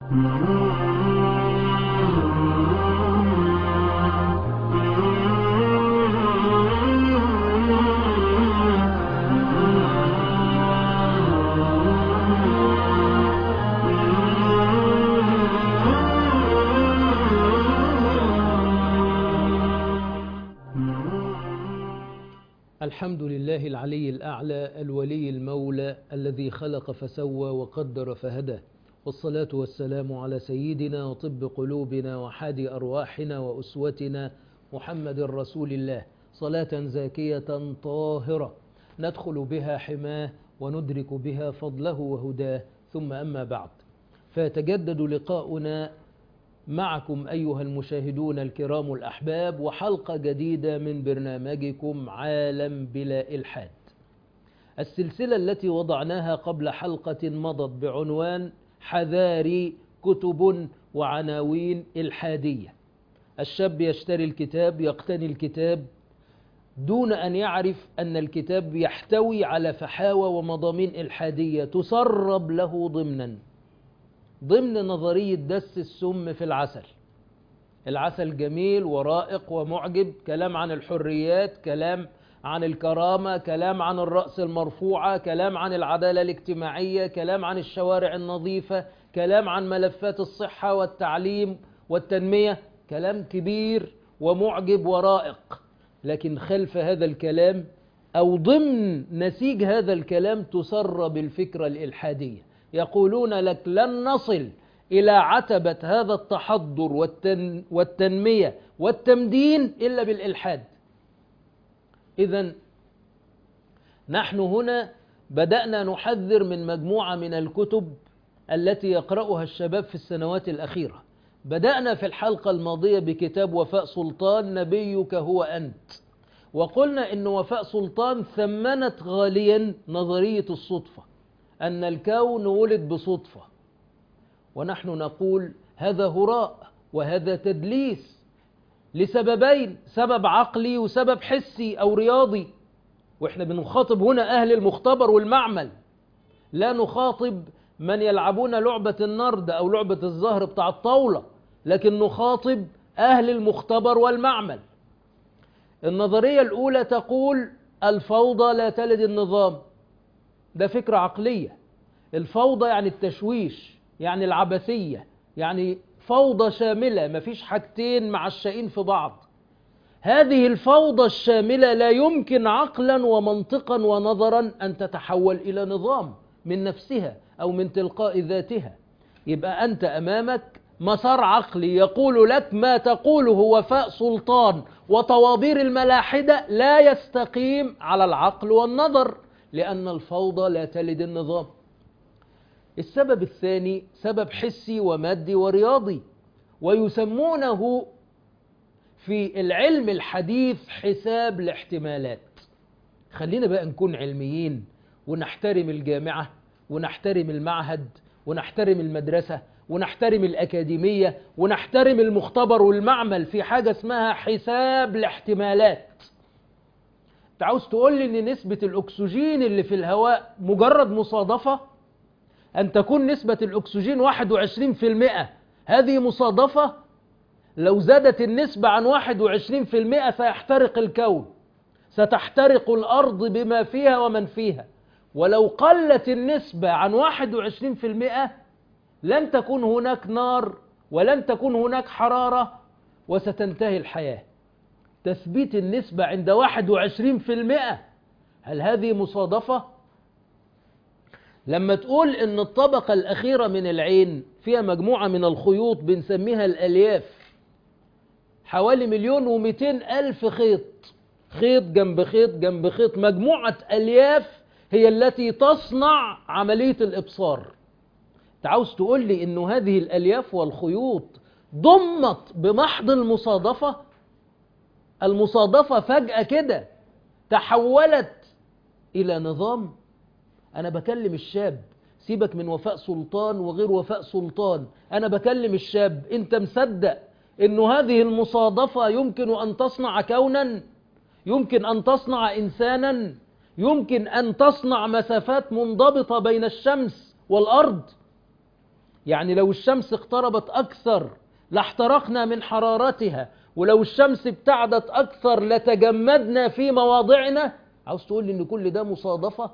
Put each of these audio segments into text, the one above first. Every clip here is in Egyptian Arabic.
الحمد لله العلي الأعلى الولي المولى الذي خلق فسوى وقدر فهدى والصلاة والسلام على سيدنا وطب قلوبنا وحادي أرواحنا وأسوتنا محمد رسول الله صلاة زاكية طاهرة ندخل بها حماه وندرك بها فضله وهداه ثم أما بعد فيتجدد لقاؤنا معكم أيها المشاهدون الكرام الأحباب وحلقة جديدة من برنامجكم عالم بلا إلحاد السلسلة التي وضعناها قبل حلقة مضت بعنوان حذاري كتب وعناوين إلحادية الشاب يشتري الكتاب يقتني الكتاب دون أن يعرف أن الكتاب يحتوي على فحاوى ومضامين إلحادية تسرب له ضمناً ضمن نظرية دس السم في العسل العسل جميل ورائق ومعجب كلام عن الحريات كلام عن الكرامة كلام عن الرأس المرفوعة كلام عن العدالة الاجتماعية كلام عن الشوارع النظيفة كلام عن ملفات الصحة والتعليم والتنمية كلام كبير ومعجب ورائق لكن خلف هذا الكلام أو ضمن نسيج هذا الكلام تسرب الفكرة الإلحادية يقولون لك لن نصل إلى عتبة هذا التحضر والتن والتنمية والتمدين إلا بالإلحاد إذا نحن هنا بدأنا نحذر من مجموعة من الكتب التي يقرأها الشباب في السنوات الأخيرة بدأنا في الحلقة الماضية بكتاب وفاء سلطان نبيك هو أنت وقلنا إن وفاء سلطان ثمنت غاليا نظرية الصدفة أن الكون ولد بصدفة ونحن نقول هذا هراء وهذا تدليس لسببين سبب عقلي وسبب حسي أو رياضي وإحنا بنخاطب هنا أهل المختبر والمعمل لا نخاطب من يلعبون لعبة النرد أو لعبة الزهر بتاع الطاولة لكن نخاطب أهل المختبر والمعمل النظرية الأولى تقول الفوضى لا تلد النظام ده فكرة عقلية الفوضى يعني التشويش يعني العبثية يعني فوضى شاملة مفيش حاجتين معشقين في بعض هذه الفوضى الشاملة لا يمكن عقلا ومنطقا ونظرا أن تتحول إلى نظام من نفسها أو من تلقاء ذاتها يبقى أنت أمامك مسار عقلي يقول لك ما تقوله وفاء سلطان وطوابير الملاحدة لا يستقيم على العقل والنظر لأن الفوضى لا تلد النظام السبب الثاني سبب حسي ومادي ورياضي ويسمونه في العلم الحديث حساب الاحتمالات خلينا بقى نكون علميين ونحترم الجامعة ونحترم المعهد ونحترم المدرسة ونحترم الأكاديمية ونحترم المختبر والمعمل في حاجة اسمها حساب الاحتمالات انت عاوز تقول لي ان نسبة الاكسجين اللي في الهواء مجرد مصادفة ان تكون نسبة الاكسجين 21% هذه مصادفة لو زادت النسبة عن 21% سيحترق الكون ستحترق الارض بما فيها ومن فيها ولو قلت النسبة عن 21% لن تكون هناك نار ولن تكون هناك حرارة وستنتهي الحياة تثبيت النسبة عند 21% هل هذه مصادفة؟ لما تقول ان الطبقة الأخيرة من العين فيها مجموعة من الخيوط بنسميها الألياف حوالي مليون ومئتين ألف خيط خيط جنب خيط جنب خيط مجموعة ألياف هي التي تصنع عملية الإبصار انت عاوز تقول لي انه هذه الألياف والخيوط ضمت بمحض المصادفة المصادفة فجأة كده تحولت إلى نظام أنا بكلم الشاب سيبك من وفاء سلطان وغير وفاء سلطان أنا بكلم الشاب أنت مصدق أنه هذه المصادفة يمكن أن تصنع كونا يمكن أن تصنع إنسانا يمكن أن تصنع مسافات منضبطة بين الشمس والأرض يعني لو الشمس اقتربت أكثر لاحترقنا من حرارتها ولو الشمس ابتعدت أكثر لتجمدنا في مواضعنا عاوز تقول لي إن كل ده مصادفة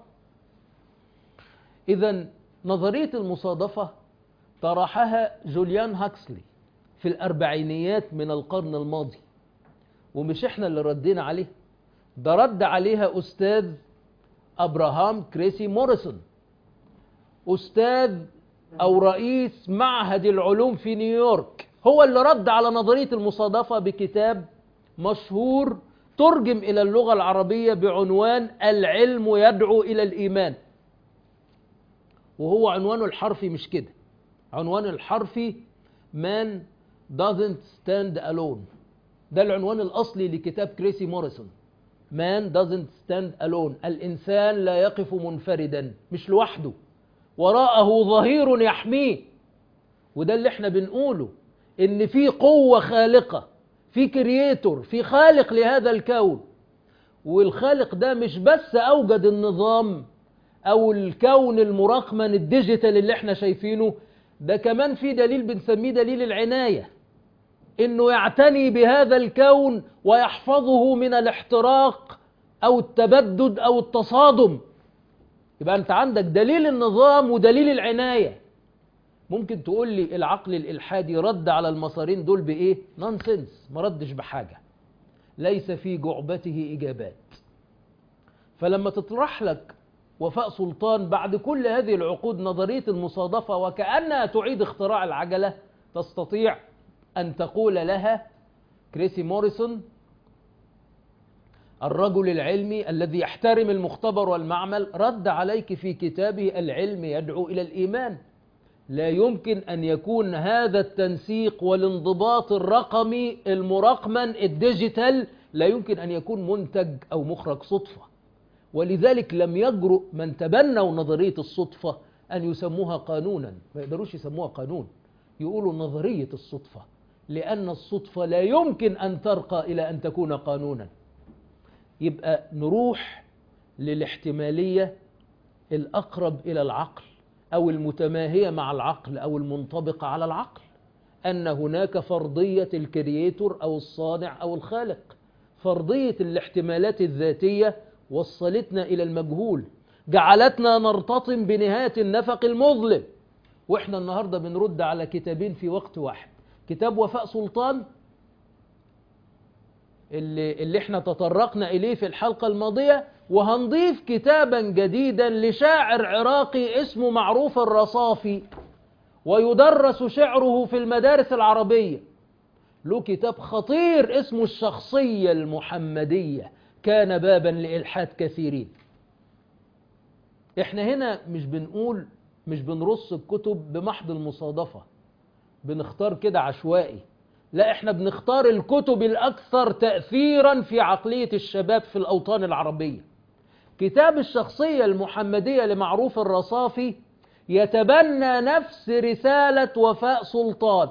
إذا نظرية المصادفة طرحها جوليان هاكسلي في الأربعينيات من القرن الماضي ومش إحنا اللي ردينا عليه ده رد عليها أستاذ أبراهام كريسي موريسون أستاذ أو رئيس معهد العلوم في نيويورك هو اللي رد على نظرية المصادفة بكتاب مشهور ترجم إلى اللغة العربية بعنوان العلم يدعو إلى الإيمان وهو عنوانه الحرفي مش كده عنوان الحرفي man doesn't stand alone ده العنوان الأصلي لكتاب كريسي موريسون man doesn't stand alone الإنسان لا يقف منفردا مش لوحده وراءه ظهير يحميه وده اللي احنا بنقوله ان في قوة خالقة في كرييتور في خالق لهذا الكون والخالق ده مش بس اوجد النظام او الكون المرقمن الديجيتال اللي احنا شايفينه ده كمان في دليل بنسميه دليل العناية انه يعتني بهذا الكون ويحفظه من الاحتراق او التبدد او التصادم يبقى انت عندك دليل النظام ودليل العناية ممكن تقول لي العقل الالحادي رد على المسارين دول بايه نونسنس ما ردش بحاجة ليس في جعبته اجابات فلما تطرح لك وفاء سلطان بعد كل هذه العقود نظرية المصادفة وكأنها تعيد اختراع العجلة تستطيع أن تقول لها كريسي موريسون الرجل العلمي الذي يحترم المختبر والمعمل رد عليك في كتابه العلم يدعو إلى الإيمان لا يمكن أن يكون هذا التنسيق والانضباط الرقمي المرقمن الديجيتال لا يمكن أن يكون منتج أو مخرج صدفة ولذلك لم يجرؤ من تبنوا نظرية الصدفة أن يسموها قانونا ما يقدروش يسموها قانون يقولوا نظرية الصدفة لأن الصدفة لا يمكن أن ترقى إلى أن تكون قانونا يبقى نروح للاحتمالية الأقرب إلى العقل أو المتماهية مع العقل أو المنطبقة على العقل أن هناك فرضية الكرييتور أو الصانع أو الخالق فرضية الاحتمالات الذاتية وصلتنا إلى المجهول جعلتنا نرتطم بنهاية النفق المظلم وإحنا النهاردة بنرد على كتابين في وقت واحد كتاب وفاء سلطان اللي, اللي احنا تطرقنا إليه في الحلقة الماضية وهنضيف كتابا جديدا لشاعر عراقي اسمه معروف الرصافي ويدرس شعره في المدارس العربية له كتاب خطير اسمه الشخصية المحمدية كان بابا لإلحاد كثيرين احنا هنا مش بنقول مش بنرص الكتب بمحض المصادفة بنختار كده عشوائي لا احنا بنختار الكتب الأكثر تأثيرا في عقلية الشباب في الأوطان العربية كتاب الشخصية المحمدية لمعروف الرصافي يتبنى نفس رسالة وفاء سلطان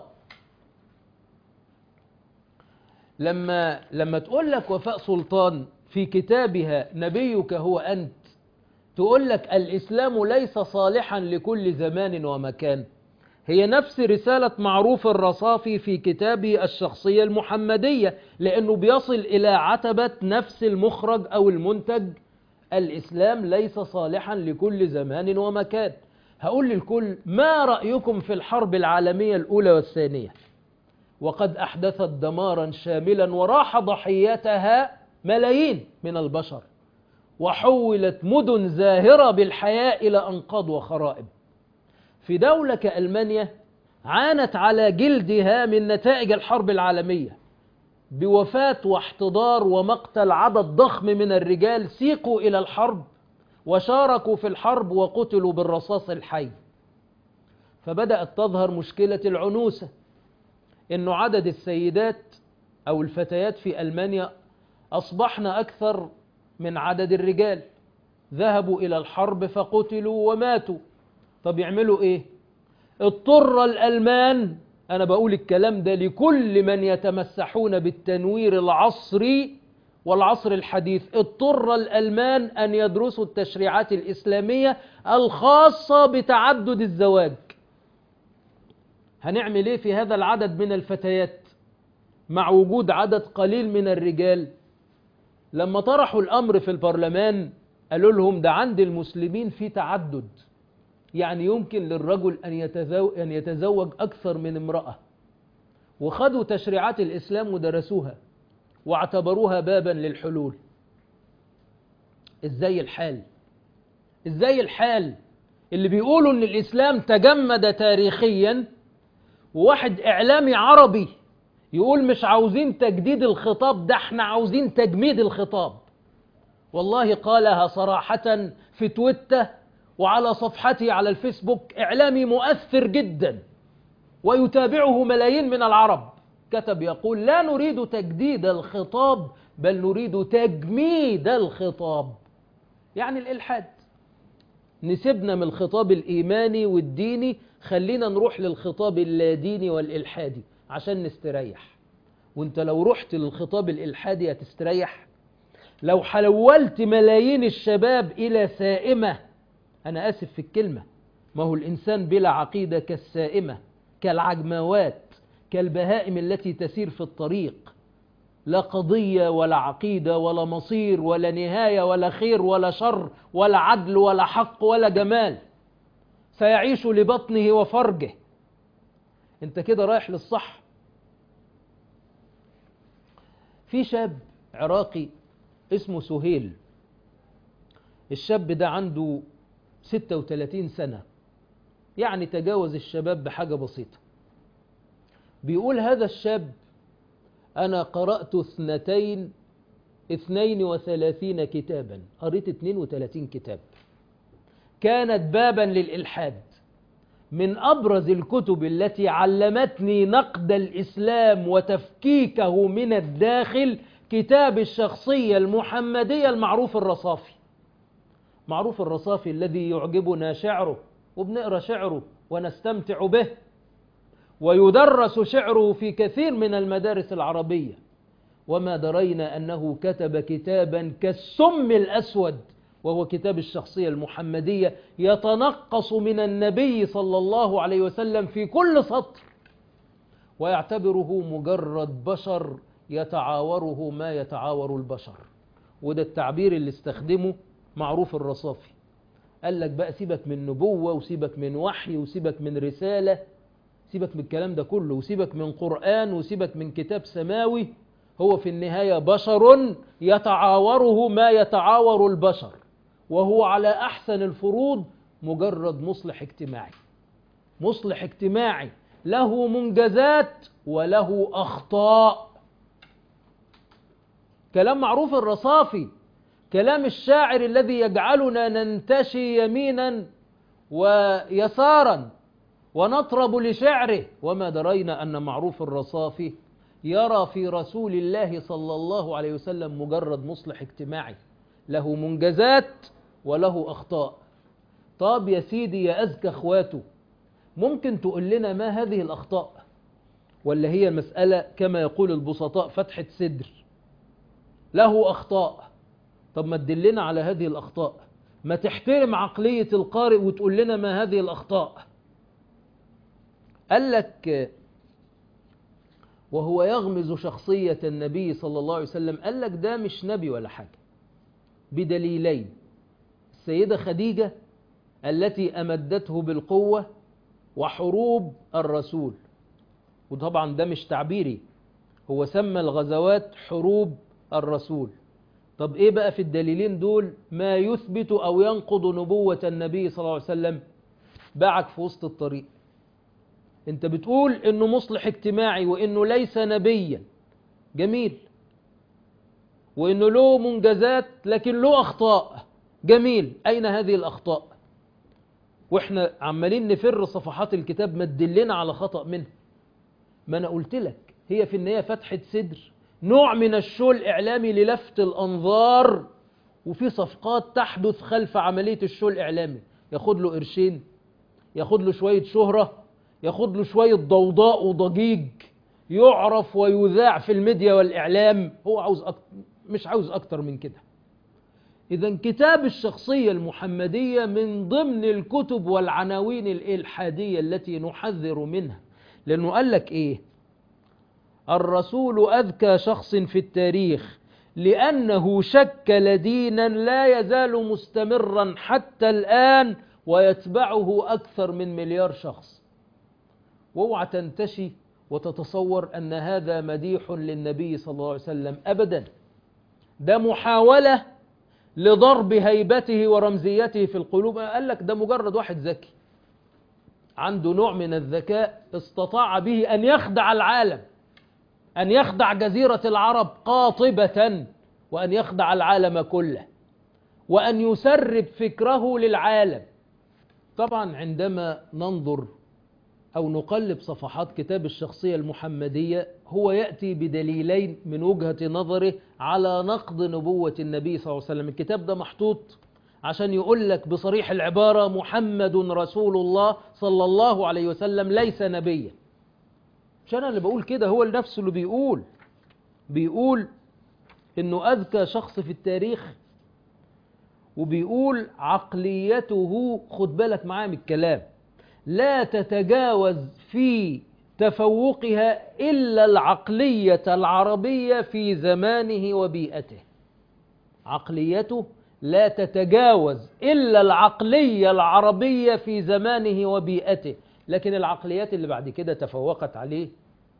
لما لما تقول لك وفاء سلطان في كتابها نبيك هو أنت تقول لك الإسلام ليس صالحا لكل زمان ومكان هي نفس رسالة معروف الرصافي في كتابه الشخصية المحمدية لأنه بيصل إلى عتبة نفس المخرج أو المنتج الإسلام ليس صالحا لكل زمان ومكان هقول للكل ما رأيكم في الحرب العالمية الأولى والثانية وقد أحدثت دمارا شاملا وراح ضحيتها ملايين من البشر وحولت مدن زاهرة بالحياة إلى أنقاض وخرائب في دولة كألمانيا عانت على جلدها من نتائج الحرب العالمية بوفاة واحتضار ومقتل عدد ضخم من الرجال سيقوا إلى الحرب وشاركوا في الحرب وقتلوا بالرصاص الحي فبدأت تظهر مشكلة العنوسة إنه عدد السيدات أو الفتيات في ألمانيا أصبحن أكثر من عدد الرجال ذهبوا إلى الحرب فقتلوا وماتوا طب يعملوا إيه اضطر الألمان أنا بقول الكلام ده لكل من يتمسحون بالتنوير العصري والعصر الحديث اضطر الألمان أن يدرسوا التشريعات الإسلامية الخاصة بتعدد الزواج هنعمل ايه في هذا العدد من الفتيات مع وجود عدد قليل من الرجال لما طرحوا الأمر في البرلمان قالوا لهم ده عند المسلمين في تعدد يعني يمكن للرجل أن يتزوج, أن يتزوج أكثر من امرأة وخدوا تشريعات الإسلام ودرسوها واعتبروها بابا للحلول ازاي الحال ازاي الحال اللي بيقولوا ان الإسلام تجمد تاريخيا وواحد إعلامي عربي يقول مش عاوزين تجديد الخطاب ده احنا عاوزين تجميد الخطاب والله قالها صراحة في تويتر وعلى صفحته على الفيسبوك إعلامي مؤثر جدا ويتابعه ملايين من العرب كتب يقول لا نريد تجديد الخطاب بل نريد تجميد الخطاب يعني الإلحاد نسيبنا من الخطاب الإيماني والديني خلينا نروح للخطاب اللاديني والإلحادي عشان نستريح وانت لو رحت للخطاب الإلحادي هتستريح لو حولت ملايين الشباب إلى سائمة أنا آسف في الكلمة ما هو الإنسان بلا عقيدة كالسائمة كالعجموات كالبهائم التي تسير في الطريق لا قضية ولا عقيدة ولا مصير ولا نهاية ولا خير ولا شر ولا عدل ولا حق ولا جمال سيعيش لبطنه وفرجه انت كده رايح للصح في شاب عراقي اسمه سهيل الشاب ده عنده 36 سنة يعني تجاوز الشباب بحاجة بسيطة بيقول هذا الشاب أنا قرأت اثنتين اثنين وثلاثين كتابا قريت اثنين وثلاثين كتاب كانت بابا للإلحاد من أبرز الكتب التي علمتني نقد الإسلام وتفكيكه من الداخل كتاب الشخصية المحمدية المعروف الرصافي معروف الرصافي الذي يعجبنا شعره وبنقرأ شعره ونستمتع به ويدرس شعره في كثير من المدارس العربية وما درينا أنه كتب كتابا كالسم الأسود وهو كتاب الشخصية المحمدية يتنقص من النبي صلى الله عليه وسلم في كل سطر ويعتبره مجرد بشر يتعاوره ما يتعاور البشر وده التعبير اللي استخدمه معروف الرصافي قال لك بقى سيبك من نبوة وسيبك من وحي وسيبك من رسالة سيبك من الكلام ده كله وسيبك من قرآن وسيبك من كتاب سماوي هو في النهاية بشر يتعاوره ما يتعاور البشر وهو على أحسن الفروض مجرد مصلح اجتماعي مصلح اجتماعي له منجزات وله أخطاء كلام معروف الرصافي كلام الشاعر الذي يجعلنا ننتشي يمينا ويسارا ونطرب لشعره وما درينا أن معروف الرصافي يرى في رسول الله صلى الله عليه وسلم مجرد مصلح اجتماعي له منجزات وله أخطاء طاب يا سيدي يا أزكى أخواته ممكن تقول لنا ما هذه الأخطاء ولا هي مسألة كما يقول البسطاء فتحة صدر له أخطاء طب ما تدلنا على هذه الأخطاء ما تحترم عقلية القارئ وتقول لنا ما هذه الأخطاء قال لك وهو يغمز شخصية النبي صلى الله عليه وسلم قال لك ده مش نبي ولا حاجة بدليلين السيدة خديجة التي أمدته بالقوة وحروب الرسول وطبعا ده مش تعبيري هو سمى الغزوات حروب الرسول طب ايه بقى في الدليلين دول ما يثبت او ينقض نبوة النبي صلى الله عليه وسلم باعك في وسط الطريق انت بتقول انه مصلح اجتماعي وانه ليس نبيا جميل وانه له منجزات لكن له اخطاء جميل اين هذه الاخطاء واحنا عمالين نفر صفحات الكتاب ما تدلنا على خطأ منها ما انا قلت لك هي في النهاية فتحة صدر نوع من الشو الإعلامي للفت الأنظار وفي صفقات تحدث خلف عملية الشو الإعلامي ياخد له قرشين ياخد له شوية شهرة ياخد له شوية ضوضاء وضجيج يعرف ويذاع في الميديا والإعلام هو عاوز أكتر مش عاوز أكتر من كده إذا كتاب الشخصية المحمدية من ضمن الكتب والعناوين الإلحادية التي نحذر منها لأنه قال لك إيه الرسول أذكى شخص في التاريخ لأنه شكل دينا لا يزال مستمرا حتى الآن ويتبعه أكثر من مليار شخص واوعى تنتشي وتتصور أن هذا مديح للنبي صلى الله عليه وسلم أبدا ده محاولة لضرب هيبته ورمزيته في القلوب قال لك ده مجرد واحد ذكي عنده نوع من الذكاء استطاع به أن يخدع العالم أن يخدع جزيرة العرب قاطبة وأن يخدع العالم كله وأن يسرب فكره للعالم طبعا عندما ننظر أو نقلب صفحات كتاب الشخصية المحمدية هو يأتي بدليلين من وجهة نظره على نقد نبوة النبي صلى الله عليه وسلم الكتاب ده محطوط عشان يقول لك بصريح العبارة محمد رسول الله صلى الله عليه وسلم ليس نبيا مش أنا اللي بقول كده هو نفسه اللي بيقول بيقول إنه أذكى شخص في التاريخ وبيقول عقليته خد بالك معايا من الكلام لا تتجاوز في تفوقها إلا العقلية العربية في زمانه وبيئته عقليته لا تتجاوز إلا العقلية العربية في زمانه وبيئته لكن العقليات اللي بعد كده تفوقت عليه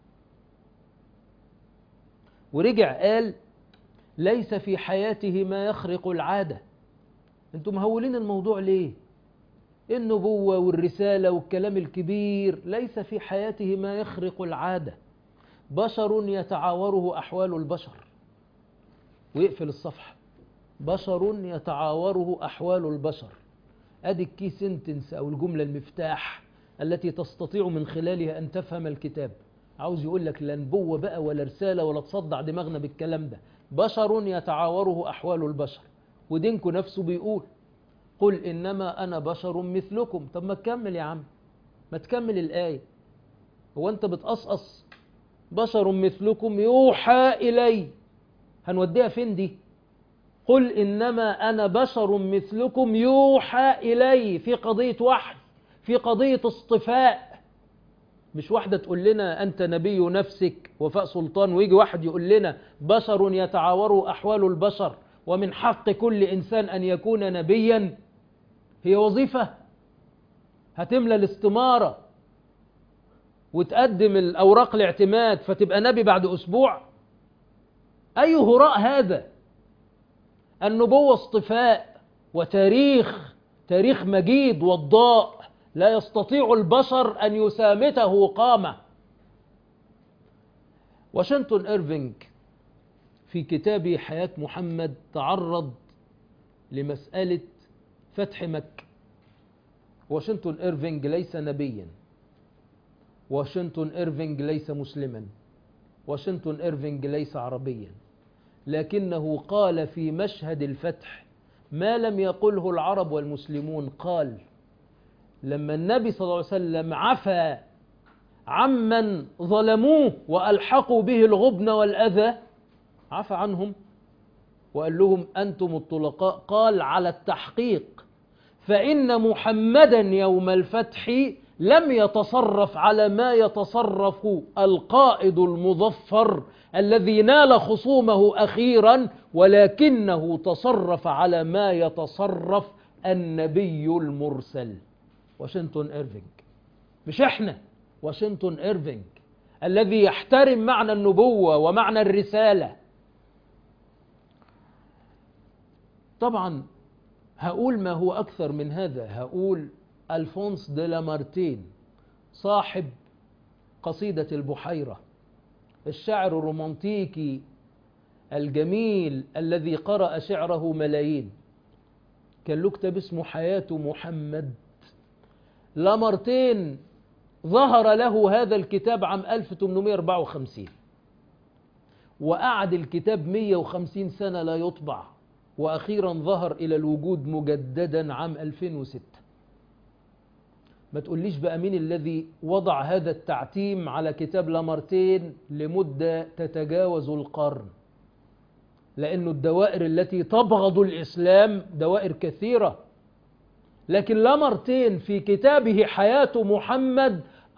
ورجع قال ليس في حياته ما يخرق العادة انتم مهولين الموضوع ليه النبوة والرسالة والكلام الكبير ليس في حياته ما يخرق العادة بشر يتعاوره أحوال البشر ويقفل الصفحة بشر يتعاوره أحوال البشر أدي الكي سنتنس أو الجملة المفتاح التي تستطيع من خلالها أن تفهم الكتاب عاوز يقول لك لا نبوة بقى ولا رسالة ولا تصدع دماغنا بالكلام ده بشر يتعاوره أحوال البشر ودينكو نفسه بيقول قل إنما أنا بشر مثلكم طب ما تكمل يا عم ما تكمل الآية هو أنت بتقصقص بشر مثلكم يوحى إلي هنوديها فين دي قل إنما أنا بشر مثلكم يوحى إلي في قضية وحي في قضية اصطفاء مش واحدة تقول لنا أنت نبي نفسك وفاء سلطان ويجي واحد يقول لنا بشر يتعاور أحوال البشر ومن حق كل إنسان أن يكون نبيا هي وظيفة هتملى الاستمارة وتقدم الأوراق الاعتماد فتبقى نبي بعد أسبوع أي هراء هذا النبوة اصطفاء وتاريخ تاريخ مجيد وضاء لا يستطيع البشر أن يسامته قامة واشنطن إيرفينج في كتاب حياة محمد تعرض لمسألة فتح مكة واشنطن إيرفينج ليس نبيا واشنطن إيرفينج ليس مسلما واشنطن إيرفينج ليس عربيا لكنه قال في مشهد الفتح ما لم يقله العرب والمسلمون قال لما النبي صلى الله عليه وسلم عفى عمن ظلموه وألحقوا به الغبن والأذى عفى عنهم وقال لهم أنتم الطلقاء قال على التحقيق فإن محمدا يوم الفتح لم يتصرف على ما يتصرف القائد المظفر الذي نال خصومه أخيرا ولكنه تصرف على ما يتصرف النبي المرسل واشنطن إيرفينج مش احنا واشنطن إيرفينج الذي يحترم معنى النبوة ومعنى الرسالة طبعا هقول ما هو أكثر من هذا هقول ألفونس دي لامارتين صاحب قصيدة البحيرة الشاعر الرومانتيكي الجميل الذي قرأ شعره ملايين كان له كتاب اسمه حياة محمد لامارتين ظهر له هذا الكتاب عام 1854 وقعد الكتاب 150 سنة لا يطبع وأخيرا ظهر إلى الوجود مجددا عام 2006 ما تقوليش بقى مين الذي وضع هذا التعتيم على كتاب لامارتين لمدة تتجاوز القرن لأن الدوائر التي تبغض الإسلام دوائر كثيرة لكن لامارتين في كتابه حياة محمد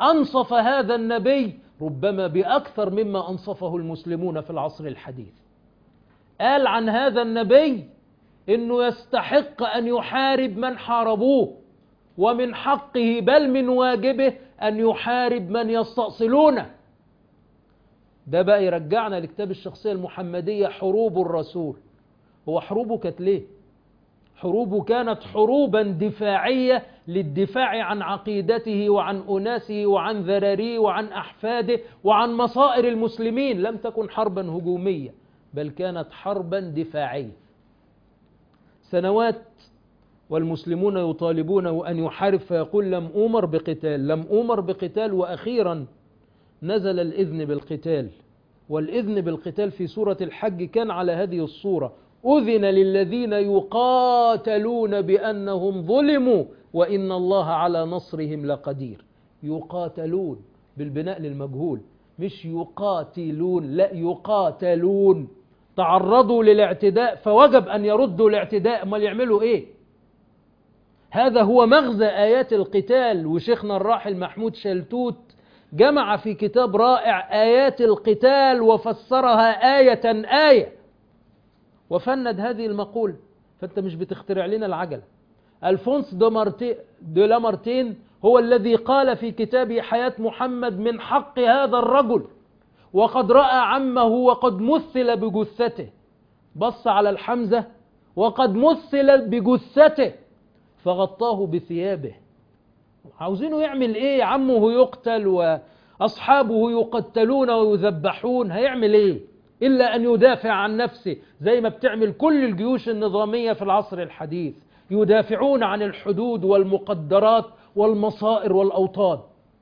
أنصف هذا النبي ربما بأكثر مما أنصفه المسلمون في العصر الحديث قال عن هذا النبي إنه يستحق أن يحارب من حاربوه ومن حقه بل من واجبه أن يحارب من يستأصلونه ده بقى يرجعنا لكتاب الشخصية المحمدية حروب الرسول هو حروبه كانت ليه حروبه كانت حروبا دفاعية للدفاع عن عقيدته وعن أناسه وعن ذراريه وعن أحفاده وعن مصائر المسلمين لم تكن حربا هجومية بل كانت حربا دفاعية سنوات والمسلمون يطالبونه أن يحارب فيقول لم أمر بقتال لم أمر بقتال وأخيرا نزل الإذن بالقتال والإذن بالقتال في سورة الحج كان على هذه الصورة أذن للذين يقاتلون بأنهم ظلموا وإن الله على نصرهم لقدير يقاتلون بالبناء للمجهول مش يقاتلون لا يقاتلون تعرضوا للاعتداء فوجب أن يردوا الاعتداء ما يعملوا إيه هذا هو مغزى آيات القتال وشيخنا الراحل محمود شلتوت جمع في كتاب رائع آيات القتال وفسرها آية آية وفند هذه المقولة فأنت مش بتخترع لنا العجلة ألفونس دو لامارتين هو الذي قال في كتابه حياة محمد من حق هذا الرجل وقد رأى عمه وقد مثل بجثته بص على الحمزة وقد مثل بجثته فغطاه بثيابه عاوزينه يعمل ايه عمه يقتل واصحابه يقتلون ويذبحون هيعمل ايه الا ان يدافع عن نفسه زي ما بتعمل كل الجيوش النظاميه في العصر الحديث يدافعون عن الحدود والمقدرات والمصائر والاوطان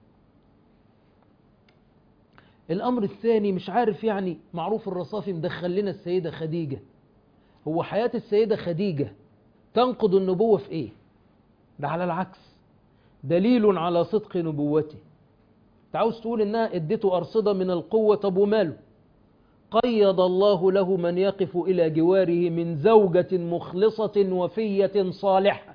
الامر الثاني مش عارف يعني معروف الرصافي مدخل لنا السيده خديجه هو حياه السيده خديجه تنقض النبوه في ايه ده على العكس دليل على صدق نبوته تعاوز تقول انها اديته ارصده من القوه طب وماله قيض الله له من يقف الى جواره من زوجه مخلصه وفيه صالحه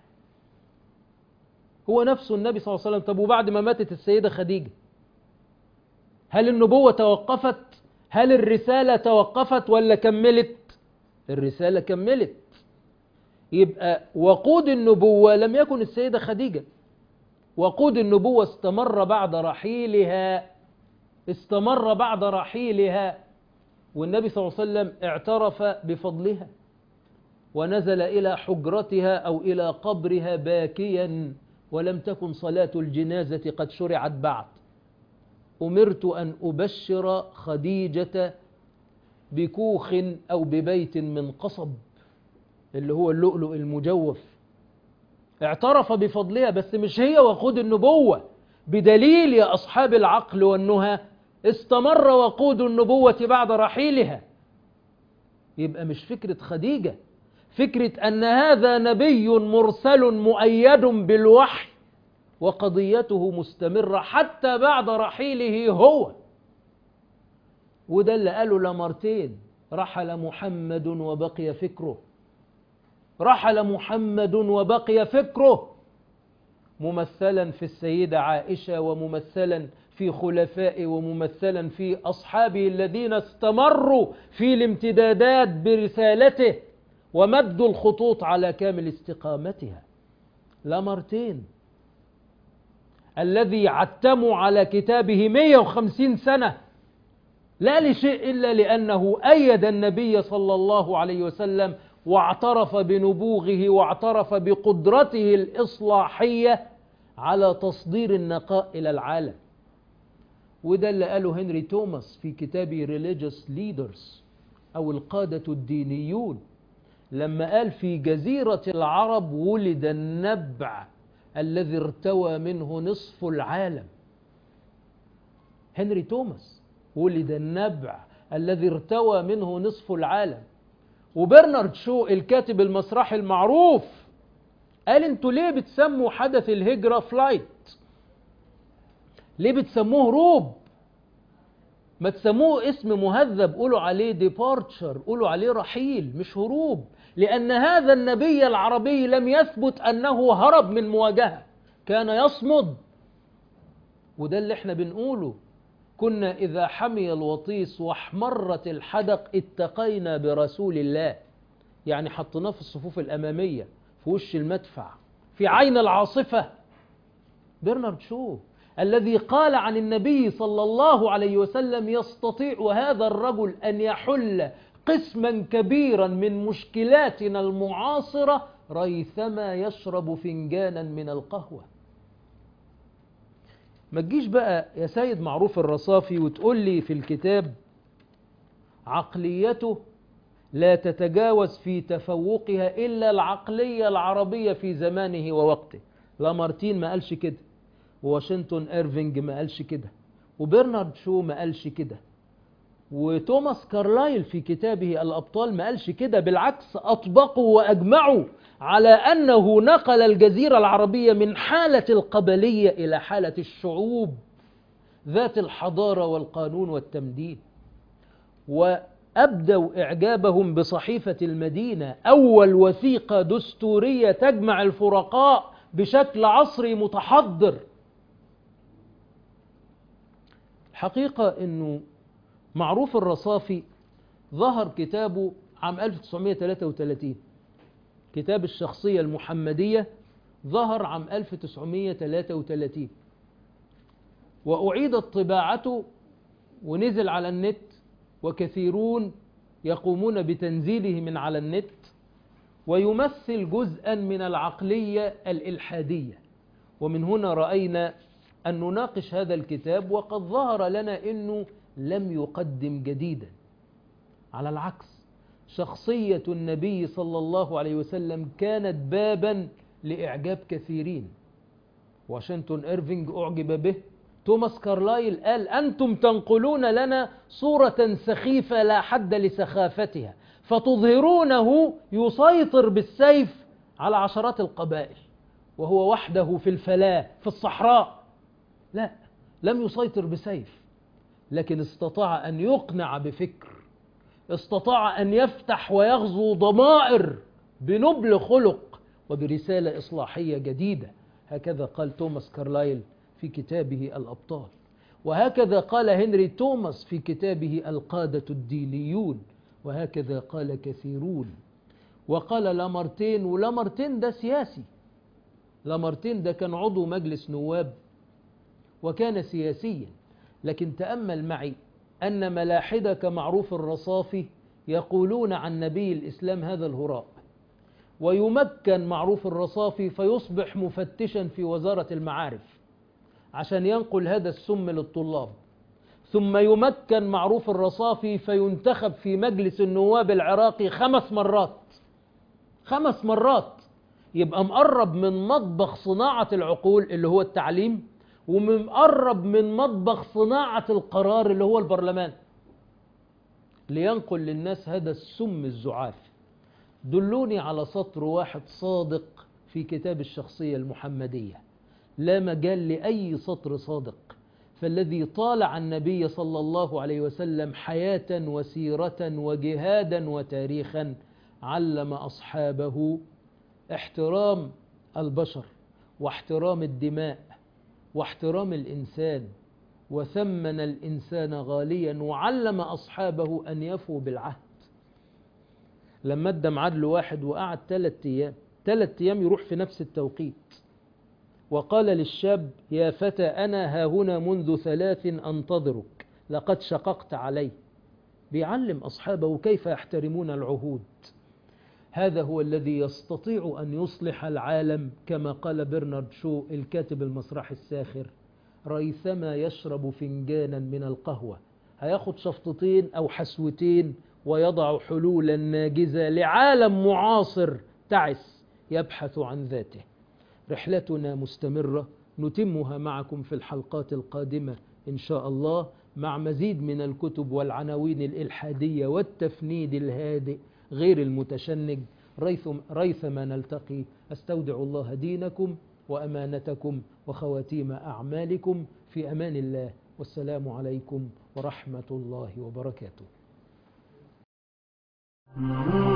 هو نفسه النبي صلى الله عليه وسلم طب وبعد ما ماتت السيده خديجه هل النبوه توقفت هل الرساله توقفت ولا كملت الرساله كملت يبقى وقود النبوه لم يكن السيده خديجه وقود النبوة استمر بعد رحيلها استمر بعد رحيلها والنبي صلى الله عليه وسلم اعترف بفضلها ونزل إلى حجرتها أو إلى قبرها باكيا ولم تكن صلاة الجنازة قد شرعت بعد أمرت أن أبشر خديجة بكوخ أو ببيت من قصب اللي هو اللؤلؤ المجوف اعترف بفضلها بس مش هي وقود النبوة بدليل يا أصحاب العقل والنهى استمر وقود النبوة بعد رحيلها يبقى مش فكرة خديجة فكرة أن هذا نبي مرسل مؤيد بالوحي وقضيته مستمرة حتى بعد رحيله هو وده اللي قاله لمرتين رحل محمد وبقي فكره رحل محمد وبقي فكره ممثلا في السيدة عائشة وممثلا في خلفائه وممثلا في أصحابه الذين استمروا في الامتدادات برسالته ومدوا الخطوط على كامل استقامتها لامرتين الذي عتموا على كتابه 150 سنة لا لشيء إلا لأنه أيد النبي صلى الله عليه وسلم واعترف بنبوغه واعترف بقدرته الإصلاحية على تصدير النقاء إلى العالم وده اللي قاله هنري توماس في كتابه Religious Leaders أو القادة الدينيون لما قال في جزيرة العرب ولد النبع الذي ارتوى منه نصف العالم هنري توماس ولد النبع الذي ارتوى منه نصف العالم وبرنارد شو الكاتب المسرحي المعروف قال انتوا ليه بتسموا حدث الهجرة فلايت ليه بتسموه هروب ما تسموه اسم مهذب قولوا عليه ديبارتشر قولوا عليه رحيل مش هروب لأن هذا النبي العربي لم يثبت أنه هرب من مواجهة كان يصمد وده اللي احنا بنقوله كنا إذا حمي الوطيس واحمرت الحدق اتقينا برسول الله يعني حطيناه في الصفوف الأمامية في وش المدفع في عين العاصفة برنارد شو الذي قال عن النبي صلى الله عليه وسلم يستطيع هذا الرجل أن يحل قسما كبيرا من مشكلاتنا المعاصرة ريثما يشرب فنجانا من القهوة ما تجيش بقى يا سيد معروف الرصافي وتقول لي في الكتاب عقليته لا تتجاوز في تفوقها إلا العقلية العربية في زمانه ووقته لامارتين ما قالش كده وواشنطن إيرفينج ما قالش كده وبرنارد شو ما قالش كده وتوماس كارلايل في كتابه الأبطال ما قالش كده بالعكس أطبقوا وأجمعوا على أنه نقل الجزيرة العربية من حالة القبلية إلى حالة الشعوب ذات الحضارة والقانون والتمدين وأبدوا إعجابهم بصحيفة المدينة أول وثيقة دستورية تجمع الفرقاء بشكل عصري متحضر الحقيقة أنه معروف الرصافي ظهر كتابه عام 1933 كتاب الشخصية المحمدية ظهر عام 1933 وأعيدت طباعته ونزل على النت وكثيرون يقومون بتنزيله من على النت ويمثل جزءا من العقلية الإلحادية ومن هنا رأينا أن نناقش هذا الكتاب وقد ظهر لنا أنه لم يقدم جديدا على العكس شخصية النبي صلى الله عليه وسلم كانت بابا لإعجاب كثيرين واشنطن إيرفينج أعجب به توماس كارلايل قال أنتم تنقلون لنا صورة سخيفة لا حد لسخافتها فتظهرونه يسيطر بالسيف على عشرات القبائل وهو وحده في الفلاة في الصحراء لا لم يسيطر بسيف لكن استطاع أن يقنع بفكر استطاع أن يفتح ويغزو ضمائر بنبل خلق وبرسالة إصلاحية جديدة هكذا قال توماس كارلايل في كتابه الأبطال وهكذا قال هنري توماس في كتابه القادة الدينيون وهكذا قال كثيرون وقال لامارتين ولامارتين ده سياسي لامارتين ده كان عضو مجلس نواب وكان سياسيا لكن تأمل معي أن ملاحدة كمعروف الرصافي يقولون عن نبي الإسلام هذا الهراء ويمكن معروف الرصافي فيصبح مفتشا في وزارة المعارف عشان ينقل هذا السم للطلاب ثم يمكن معروف الرصافي فينتخب في مجلس النواب العراقي خمس مرات خمس مرات يبقى مقرب من مطبخ صناعة العقول اللي هو التعليم ومقرب من مطبخ صناعة القرار اللي هو البرلمان لينقل للناس هذا السم الزعاف دلوني على سطر واحد صادق في كتاب الشخصية المحمدية لا مجال لأي سطر صادق فالذي طالع النبي صلى الله عليه وسلم حياة وسيرة وجهادا وتاريخا علم أصحابه احترام البشر واحترام الدماء واحترام الإنسان وثمن الإنسان غاليا وعلم أصحابه أن يفوا بالعهد لما ادى ميعاد لواحد وقعد ثلاث أيام ثلاث أيام يروح في نفس التوقيت وقال للشاب يا فتى أنا ها هنا منذ ثلاث أنتظرك لقد شققت علي بيعلم أصحابه كيف يحترمون العهود هذا هو الذي يستطيع أن يصلح العالم كما قال برنارد شو الكاتب المسرح الساخر ريثما يشرب فنجانا من القهوة هياخد شفطتين أو حسوتين ويضع حلولا ناجزة لعالم معاصر تعس يبحث عن ذاته رحلتنا مستمرة نتمها معكم في الحلقات القادمة إن شاء الله مع مزيد من الكتب والعناوين الإلحادية والتفنيد الهادئ غير المتشنج ريثما نلتقي أستودع الله دينكم وأمانتكم وخواتيم أعمالكم في أمان الله والسلام عليكم ورحمة الله وبركاته